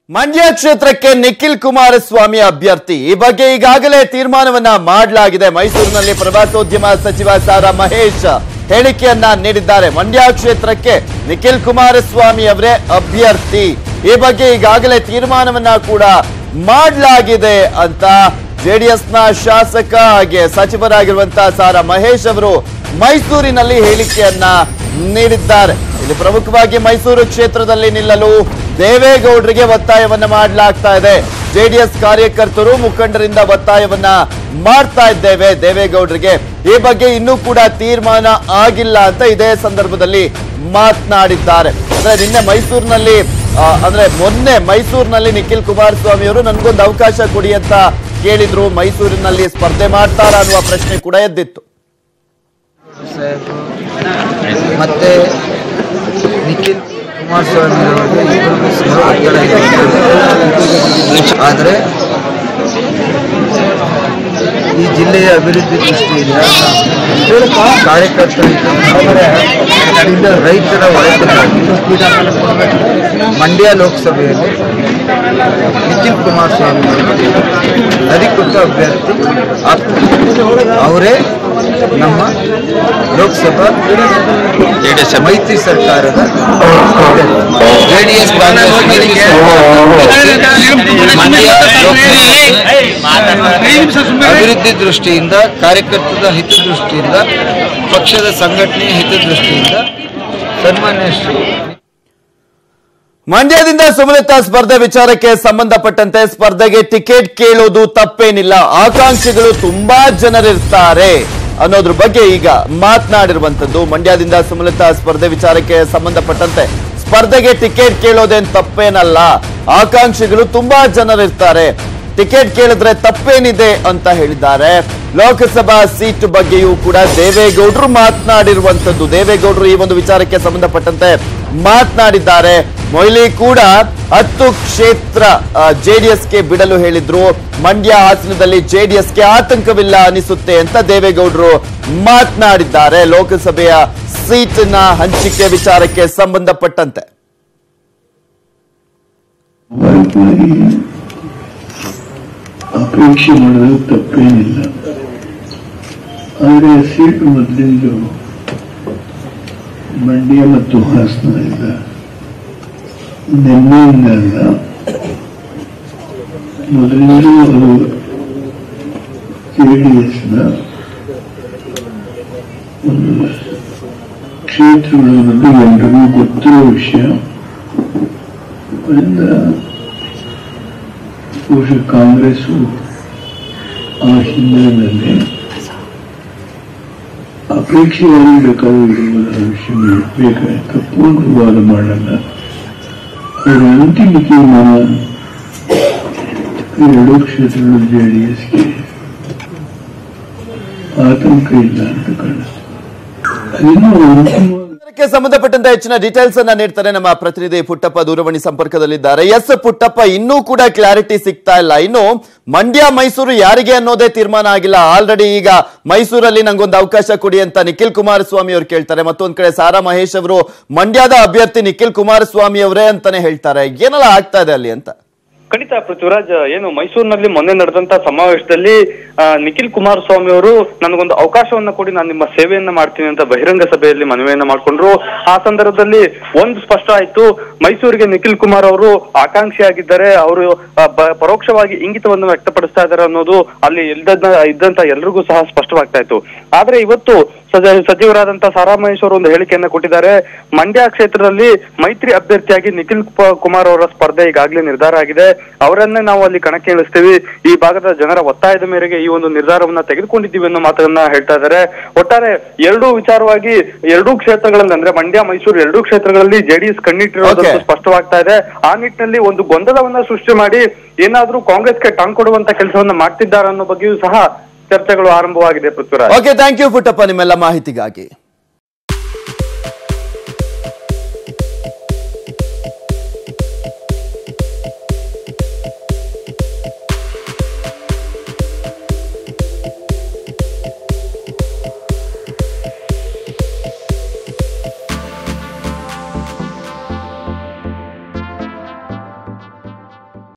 ಮಂಡ್ಯ ಕ್ಷೇತ್ರಕ್ಕೆ ನಿಖಿಲ್ ಕುಮಾರಸ್ವಾಮಿ ಅಭ್ಯರ್ಥಿ ಈ ಬಗ್ಗೆ ಈಗಾಗಲೇ ತೀರ್ಮಾನವನ್ನ ಮಾಡಲಾಗಿದೆ ಮೈಸೂರಿನಲ್ಲಿ ಪ್ರವಾಸೋದ್ಯಮ ಸಚಿವ ಸಾರಾ ಮಹೇಶ್ ಹೇಳಿಕೆಯನ್ನ ನೀಡಿದ್ದಾರೆ ಮಂಡ್ಯ ಕ್ಷೇತ್ರಕ್ಕೆ ನಿಖಿಲ್ ಕುಮಾರಸ್ವಾಮಿ ಅವರೇ ಅಭ್ಯರ್ಥಿ ಈ ಬಗ್ಗೆ ಈಗಾಗಲೇ ತೀರ್ಮಾನವನ್ನ ಕೂಡ ಮಾಡಲಾಗಿದೆ ಅಂತ ಜೆಡಿಎಸ್ನ ಶಾಸಕ ಹಾಗೆ ಸಚಿವರಾಗಿರುವಂತಹ ಸಾರಾ ಮಹೇಶ್ ಅವರು ಮೈಸೂರಿನಲ್ಲಿ ಹೇಳಿಕೆಯನ್ನ ನೀಡಿದ್ದಾರೆ ಇಲ್ಲಿ ಪ್ರಮುಖವಾಗಿ ಮೈಸೂರು ಕ್ಷೇತ್ರದಲ್ಲಿ ನಿಲ್ಲಲು ದೇವೇಗೌಡರಿಗೆ ಒತ್ತಾಯವನ್ನ ಮಾಡಲಾಗ್ತಾ ಇದೆ ಜೆಡಿಎಸ್ ಕಾರ್ಯಕರ್ತರು ಮುಖಂಡರಿಂದ ಒತ್ತಾಯವನ್ನ ಮಾಡ್ತಾ ಇದ್ದೇವೆ ದೇವೇಗೌಡರಿಗೆ ಈ ಬಗ್ಗೆ ಇನ್ನೂ ಕೂಡ ತೀರ್ಮಾನ ಆಗಿಲ್ಲ ಅಂತ ಇದೇ ಸಂದರ್ಭದಲ್ಲಿ ಮಾತನಾಡಿದ್ದಾರೆ ಅಂದ್ರೆ ನಿನ್ನೆ ಮೈಸೂರಿನಲ್ಲಿ ಆ, ಅಂದ್ರೆ ಮೊನ್ನೆ ಮೈಸೂರಿನಲ್ಲಿ ನಿಖಿಲ್ ಕುಮಾರಸ್ವಾಮಿ ಅವರು ನನ್ಗೊಂದು ಅವಕಾಶ ಕೊಡಿ ಅಂತ ಕೇಳಿದ್ರು ಮೈಸೂರಿನಲ್ಲಿ ಸ್ಪರ್ಧೆ ಮಾಡ್ತಾರಾ ಅನ್ನುವ ಪ್ರಶ್ನೆ ಕೂಡ ಎದ್ದಿತ್ತು ಸಾಹೇಬರು ಮತ್ತೆ ನಿಖಿಲ್ ಕುಮಾರಸ್ವಾಮಿ ಅವರಿಗೆ ಇಬ್ಬರಿಗೂ ಸಹ ಒತ್ತಡ ಇದೆ ಆದರೆ ಈ ಜಿಲ್ಲೆಯ ಅಭಿವೃದ್ಧಿ ದೃಷ್ಟಿಯಿಂದ ಕಾರ್ಯಕರ್ತರಿಂದ ರೈತರ ಒಳಿತಿಗಾಗಿ ಮಂಡ್ಯ ಲೋಕಸಭೆಯಲ್ಲಿ ನಿಖಿಲ್ ಕುಮಾರಸ್ವಾಮಿ ಅವರಿಗೆ ಅಧಿಕೃತ ಅಭ್ಯರ್ಥಿ ಆಗ್ತಾರೆ ಅವರೇ ನಮ್ಮ ಲೋಕಸಭಾ ಮೈತ್ರಿ ಸರ್ಕಾರದ ಜೆಡಿಎಸ್ ಕಾಂಗ್ರೆಸ್ ಮೈತ್ರಿ ಸರ್ಕಾರದ ಅಭಿವೃದ್ಧಿ ದೃಷ್ಟಿಯಿಂದ ಕಾರ್ಯಕರ್ತರ ಹಿತದೃಷ್ಟಿಯಿಂದ ಪಕ್ಷದ ಸಂಘಟನೆಯ ಹಿತದೃಷ್ಟಿಯಿಂದ ಸನ್ಮಾನ್ಯ ಶ್ರೀ ಮಂಡ್ಯದಿಂದ ಸುಮಲತಾ ಸ್ಪರ್ಧೆ ವಿಚಾರಕ್ಕೆ ಸಂಬಂಧಪಟ್ಟಂತೆ ಸ್ಪರ್ಧೆಗೆ ಟಿಕೆಟ್ ಕೇಳೋದು ತಪ್ಪೇನಿಲ್ಲ ಆಕಾಂಕ್ಷಿಗಳು ತುಂಬಾ ಜನರಿರ್ತಾರೆ ಅನ್ನೋದ್ರ ಬಗ್ಗೆ ಈಗ ಮಾತನಾಡಿರುವಂತದ್ದು ಮಂಡ್ಯದಿಂದ ಸುಮಲತಾ ಸ್ಪರ್ಧೆ ವಿಚಾರಕ್ಕೆ ಸಂಬಂಧಪಟ್ಟಂತೆ ಸ್ಪರ್ಧೆಗೆ ಟಿಕೆಟ್ ಕೇಳೋದೇನ್ ತಪ್ಪೇನಲ್ಲ ಆಕಾಂಕ್ಷಿಗಳು ತುಂಬಾ ಜನರಿರ್ತಾರೆ ಟಿಕೆಟ್ ಕೇಳಿದ್ರೆ ತಪ್ಪೇನಿದೆ ಅಂತ ಹೇಳಿದ್ದಾರೆ ಲೋಕಸಭಾ ಸೀಟ್ ಬಗ್ಗೆಯೂ ಕೂಡ ದೇವೇಗೌಡರು ಮಾತನಾಡಿರುವಂತದ್ದು ದೇವೇಗೌಡರು ಈ ಒಂದು ವಿಚಾರಕ್ಕೆ ಸಂಬಂಧಪಟ್ಟಂತೆ ಮಾತನಾಡಿದ್ದಾರೆ ಮೊಯ್ಲಿ ಕೂಡ ಹತ್ತು ಕ್ಷೇತ್ರ ಜೆಡಿಎಸ್ಗೆ ಬಿಡಲು ಹೇಳಿದ್ರು ಮಂಡ್ಯ ಹಾಸನದಲ್ಲಿ ಜೆಡಿಎಸ್ಗೆ ಆತಂಕವಿಲ್ಲ ಅನಿಸುತ್ತೆ ಅಂತ ದೇವೇಗೌಡರು ಮಾತನಾಡಿದ್ದಾರೆ ಲೋಕಸಭೆಯ ಸೀಟಿನ ಹಂಚಿಕೆ ವಿಚಾರಕ್ಕೆ ಸಂಬಂಧಪಟ್ಟಂತೆ ಭಾರತದಲ್ಲಿ ಅಪೇಕ್ಷೆ ಮಾಡೋದು ತಪ್ಪೇನಿಲ್ಲ ಆದರೆ ಸೀಟು ಮೊದಲಿಂದು ಮಂಡ್ಯ ಮತ್ತು ಹಾಸನ ಇಲ್ಲ ನಿನ್ನೆಯಿಂದ ಅಲ್ಲ ಮೊದಲಿಂದಲೂ ಅದು ಜೆ ಡಿ ಎಸ್ನ ಒಂದು ಕ್ಷೇತ್ರಗಳು ಅನ್ನೋದು ಎಲ್ರಿಗೂ ಗೊತ್ತಿರೋ ವಿಷಯ ಅದರಿಂದ ಬಹುಶಃ ಕಾಂಗ್ರೆಸ್ಸು ಆ ಹಿನ್ನೆಲೆಯಲ್ಲಿ ಅಪೇಕ್ಷೆಯಾಗಿ ಬೇಕಾದ ವಿಷಯ ಬೇಕಾದ ತಪ್ಪು ಅಂತ ವಾದ ಮಾಡಲ್ಲ ಅವರ ಅಂತಿಮ ತೀರ್ಮಾನ ಎರಡೂ ಕ್ಷೇತ್ರಗಳು ಜೆ ಡಿ ಎಸ್ಗೆ ಆತಂಕ ಇಲ್ಲ ಅಂತ ಕಾಣಿಸ್ತು ಅದಿನ್ನೂ ಅಂತಿಮವಾಗಿ ಇದಕ್ಕೆ ಸಂಬಂಧಪಟ್ಟಂತೆ ಹೆಚ್ಚಿನ ಡೀಟೇಲ್ಸ್ ಅನ್ನ ನೀಡ್ತಾರೆ ನಮ್ಮ ಪ್ರತಿನಿಧಿ ಪುಟ್ಟಪ್ಪ ದೂರವಾಣಿ ಸಂಪರ್ಕದಲ್ಲಿದ್ದಾರೆ ಎಸ್ ಪುಟ್ಟಪ್ಪ ಇನ್ನೂ ಕೂಡ ಕ್ಲಾರಿಟಿ ಸಿಗ್ತಾ ಇಲ್ಲ ಇನ್ನು ಮಂಡ್ಯ ಮೈಸೂರು ಯಾರಿಗೆ ಅನ್ನೋದೇ ತೀರ್ಮಾನ ಆಗಿಲ್ಲ ಆಲ್ರೆಡಿ ಈಗ ಮೈಸೂರಲ್ಲಿ ನಂಗೊಂದು ಅವಕಾಶ ಕೊಡಿ ಅಂತ ನಿಖಿಲ್ ಕುಮಾರಸ್ವಾಮಿ ಅವರು ಕೇಳ್ತಾರೆ ಮತ್ತೊಂದ್ ಕಡೆ ಸಾರಾ ಮಹೇಶ್ ಅವರು ಮಂಡ್ಯದ ಅಭ್ಯರ್ಥಿ ನಿಖಿಲ್ ಕುಮಾರಸ್ವಾಮಿ ಅವರೇ ಅಂತಾನೆ ಹೇಳ್ತಾರೆ ಏನೆಲ್ಲ ಆಗ್ತಾ ಇದೆ ಅಲ್ಲಿ ಅಂತ ಖಂಡಿತ ಪೃಥ್ವಿರಾಜ್ ಏನು ಮೈಸೂರಿನಲ್ಲಿ ಮೊನ್ನೆ ನಡೆದಂತ ಸಮಾವೇಶದಲ್ಲಿ ಆ, ನಿಖಿಲ್ ಕುಮಾರಸ್ವಾಮಿ ಅವರು ನನಗೊಂದು ಅವಕಾಶವನ್ನ ಕೊಡಿ ನಾನು ನಿಮ್ಮ ಸೇವೆಯನ್ನ ಮಾಡ್ತೀನಿ ಅಂತ ಬಹಿರಂಗ ಸಭೆಯಲ್ಲಿ ಮನವಿಯನ್ನ ಮಾಡ್ಕೊಂಡ್ರು ಆ ಸಂದರ್ಭದಲ್ಲಿ ಒಂದು ಸ್ಪಷ್ಟ ಆಯ್ತು ಮೈಸೂರಿಗೆ ನಿಖಿಲ್ ಕುಮಾರ್ ಅವರು ಆಕಾಂಕ್ಷಿಯಾಗಿದ್ದಾರೆ ಅವರು ಆ, ಬ- ಪರೋಕ್ಷವಾಗಿ ಇಂಗಿತವನ್ನು ವ್ಯಕ್ತಪಡಿಸ್ತಾ ಇದ್ದಾರೆ ಅನ್ನೋದು ಅಲ್ಲಿ ಇಲ್ದದ್ನ ಇದ್ದಂತ ಎಲ್ರಿಗೂ ಸಹ ಸ್ಪಷ್ಟವಾಗ್ತಾ ಇತ್ತು ಆದ್ರೆ ಇವತ್ತು ಸಜ- ಸಚಿವರಾದಂತ ಸಾರಾ ಮಹೇಶ್ ಅವರು ಒಂದು ಹೇಳಿಕೆಯನ್ನ ಕೊಟ್ಟಿದ್ದಾರೆ ಮಂಡ್ಯ ಕ್ಷೇತ್ರದಲ್ಲಿ ಮೈತ್ರಿ ಅಭ್ಯರ್ಥಿಯಾಗಿ ನಿಖಿಲ್ ಕು- ಕುಮಾರ್ ಅವರ ಸ್ಪರ್ಧೆ ಈಗಾಗಲೇ ನಿರ್ಧಾರ ಆಗಿದೆ ಅವರನ್ನೇ ನಾವು ಅಲ್ಲಿ ಕಣಕ್ಕೆ ಇಳಿಸ್ತೀವಿ ಈ ಭಾಗದ ಜನರ ಒತ್ತಾಯದ ಮೇರೆಗೆ ಈ ಒಂದು ನಿರ್ಧಾರವನ್ನ ತೆಗೆದುಕೊಂಡಿದ್ದೀವಿ ಅನ್ನೋ ಮಾತನ್ನ ಹೇಳ್ತಾ ಇದ್ದಾರೆ ಒಟ್ಟಾರೆ ಎರಡೂ ವಿಚಾರವಾಗಿ ಎರಡೂ ಕ್ಷೇತ್ರಗಳಲ್ಲಿ ಅಂದ್ರೆ ಮಂಡ್ಯ ಮೈಸೂರು ಎರಡೂ ಕ್ಷೇತ್ರಗಳಲ್ಲಿ ಜೆಡಿಎಸ್ ಕಣ್ಣಿಟ್ಟಿರೋದು Okay. ಸ್ಪಷ್ಟವಾಗ್ತಾ ಇದೆ ಆ ನಿಟ್ಟಿನಲ್ಲಿ ಒಂದು ಗೊಂದಲವನ್ನ ಸೃಷ್ಟಿ ಮಾಡಿ ಏನಾದ್ರೂ ಕಾಂಗ್ರೆಸ್ಗೆ ಟಾಂಗ್ ಕೊಡುವಂತ ಕೆಲಸವನ್ನ ಮಾಡ್ತಿದ್ದಾರೆ ಅನ್ನೋ ಬಗ್ಗೆಯೂ ಸಹ ಚರ್ಚೆಗಳು ಆರಂಭವಾಗಿದೆ Prithviraj okay thank you Puttappa ನಿಮ್ಮೆಲ್ಲ ಮಾಹಿತಿಗಾಗಿ